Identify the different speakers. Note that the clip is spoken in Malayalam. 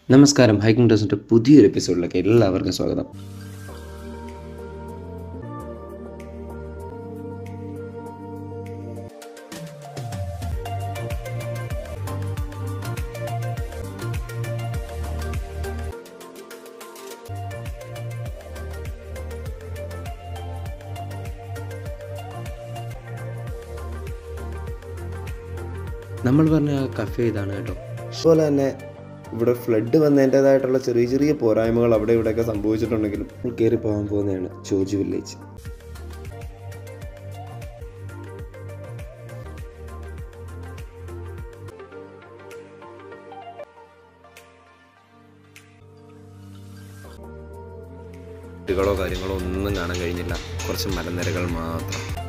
Speaker 1: നമസ്കാരം ഹൈക്കിംഗ് ഡ്രസ്സിൻ്റെ പുതിയൊരു എപ്പിസോഡിലേക്ക് എല്ലാവർക്കും സ്വാഗതം നമ്മൾ പറഞ്ഞ ആ കഫേ ഇതാണ് കേട്ടോ
Speaker 2: അതുപോലെ തന്നെ ഇവിടെ ഫ്ലഡ് വന്നതിൻ്റെതായിട്ടുള്ള ചെറിയ ചെറിയ പോരായ്മകൾ അവിടെ ഇവിടെയൊക്കെ സംഭവിച്ചിട്ടുണ്ടെങ്കിലും
Speaker 1: നമ്മൾ കയറി പോകാൻ പോകുന്നതാണ് ചോജി വില്ലേജ്
Speaker 2: വീടുകളോ കാര്യങ്ങളോ ഒന്നും കാണാൻ കഴിഞ്ഞില്ല കുറച്ച് മലനിരകൾ മാത്രം